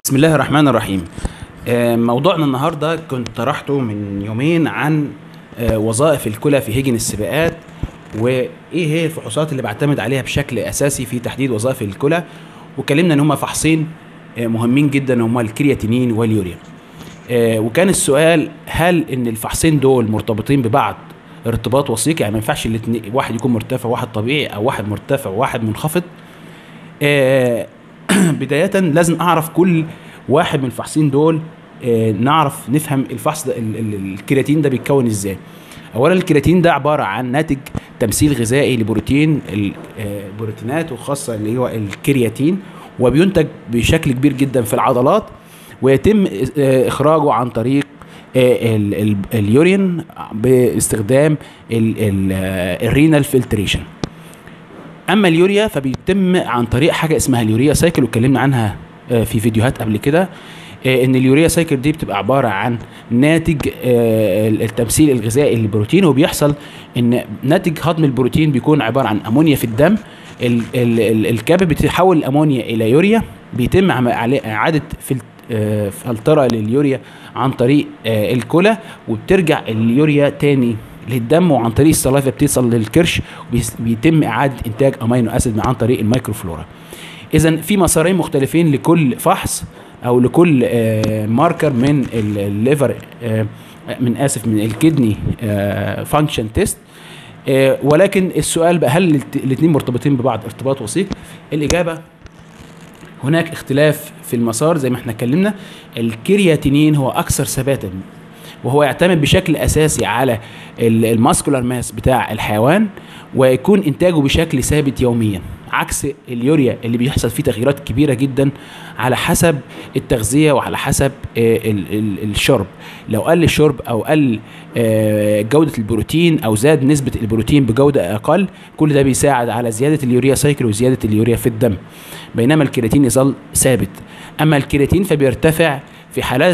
بسم الله الرحمن الرحيم آه، موضوعنا النهارده كنت طرحته من يومين عن آه، وظائف الكلى في هجن السباقات وايه هي الفحوصات اللي بعتمد عليها بشكل اساسي في تحديد وظائف الكلى وكلمنا ان هما فحصين آه، مهمين جدا هما الكرياتينين واليوريا آه، وكان السؤال هل ان الفحصين دول مرتبطين ببعض ارتباط وثيق يعني ما ينفعش الاتنين واحد يكون مرتفع وواحد طبيعي او واحد مرتفع وواحد منخفض آه، بداية لازم أعرف كل واحد من الفحصين دول آه، نعرف نفهم الفحص ده ال- ال- الكرياتين ده بيتكون ازاي اولا الكرياتين ده عباره عن ناتج تمثيل غذائي لبروتين ال- آه، البروتينات وخاصه اللي هو الكرياتين وبينتج بشكل كبير جدا في العضلات ويتم آه، اخراجه عن طريق آه، ال- ال- اليورين باستخدام ال- ال- آه، الرينال فلتريشن اما اليوريا فبيتم عن طريق حاجه اسمها اليوريا سايكل واتكلمنا عنها آه، في فيديوهات قبل كده آه، ان اليوريا سايكل دي بتبقى عباره عن ناتج آه، التمثيل الغذائي للبروتين وبيحصل ان ناتج هضم البروتين بيكون عباره عن امونيا في الدم ال- ال- ال- الكبد بتحول الامونيا الى يوريا بيتم عم- عليه اعاده فلت آه، فلتره لليوريا عن طريق آه، الكلى وبترجع اليوريا تاني للدم وعن طريق السلايفا بتصل للكرش وبيتم اعاده انتاج امينو اسيد عن طريق الميكروفلورا اذا في مسارين مختلفين لكل فحص او لكل آه، ماركر من ال- الليفر آه، من اسف من الكدني فانكشن تيست ولكن السؤال بقى هل الاثنين مرتبطين ببعض ارتباط وثيق الاجابه هناك اختلاف في المسار زي ما احنا اتكلمنا الكرياتينين هو اكثر ثباتا وهو يعتمد بشكل اساسي على ال- الماسكولار ماس بتاع الحيوان ويكون انتاجه بشكل ثابت يوميا عكس اليوريا اللي بيحصل فيه تغييرات كبيره جدا على حسب التغذيه وعلى حسب آه، ال- ال- الشرب لو قل الشرب او قل آه، جوده البروتين او زاد نسبه البروتين بجوده اقل كل ده بيساعد على زياده اليوريا سايكل وزياده اليوريا في الدم بينما الكرياتين يظل ثابت اما الكرياتين فبيرتفع في حالات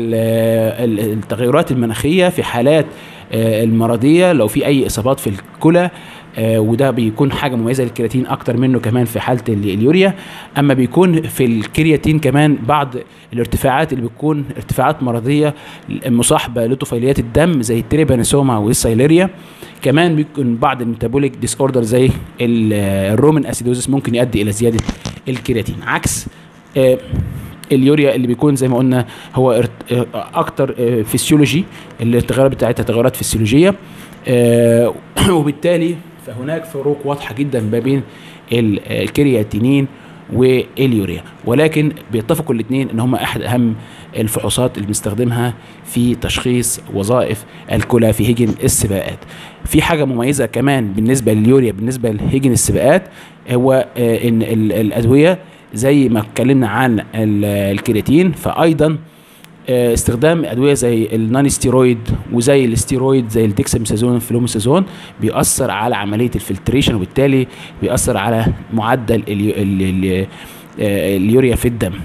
ال- ال- التغيرات المناخيه في حالات آه، المرضيه لو في اي اصابات في الكلى آه، وده بيكون حاجه مميزه للكرياتين اكتر منه كمان في حاله ال- اليوريا اما بيكون في الكرياتين كمان بعض الارتفاعات اللي بتكون ارتفاعات مرضيه مصاحبه لطفيليات الدم زي التريبانوسوما والسايليريا كمان بيكون بعض الميتابوليك ديس اوردر زي ال- الرومن اسيدوزس ممكن يؤدي الى زياده الكرياتين عكس آه، اليوريا اللي بيكون زي ما قلنا هو ارت- آه، اكتر آه، فسيولوجي التغيرات بتاعتها تغيرات فسيولوجيه آه، وبالتالي فهناك فروق واضحه جدا ما بين ال- الكرياتينين واليوريا ولكن بيتفقوا الاثنين ان هم احد اهم الفحوصات اللي بنستخدمها في تشخيص وظائف الكلى في هجن السباقات في حاجه مميزه كمان بالنسبه لليوريا بالنسبه لهجن السباقات هو آه، ان ال- الادويه زي ما اتكلمنا عن ال- الكرياتين فايضا آه، استخدام ادويه زي النون ستيرويد وزي الاستيرويد زي الديكساميثازون والفلوميثازون بيأثر على عمليه الفلتريشن وبالتالي بيأثر على معدل اليو- ال- ال- آه، اليوريا في الدم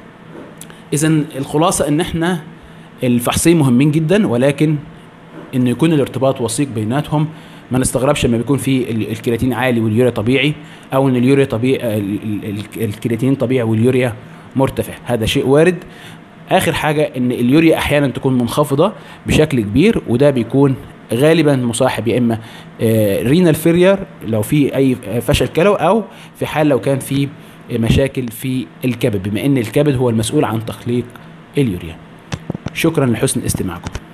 اذا الخلاصه ان احنا الفحصين مهمين جدا ولكن ان يكون الارتباط وثيق بيناتهم ما نستغربش لما بيكون في ال- الكرياتين عالي واليوريا طبيعي او ان اليوريا طبيعي ال- ال- ال- الكرياتين طبيعي واليوريا مرتفع هذا شيء وارد اخر حاجه ان اليوريا احيانا تكون منخفضه بشكل كبير وده بيكون غالبا مصاحب يا اما رينال فيرير لو في اي فشل كلوي او في حال لو كان في مشاكل في الكبد بما ان الكبد هو المسؤول عن تخليق اليوريا شكرا لحسن استماعكم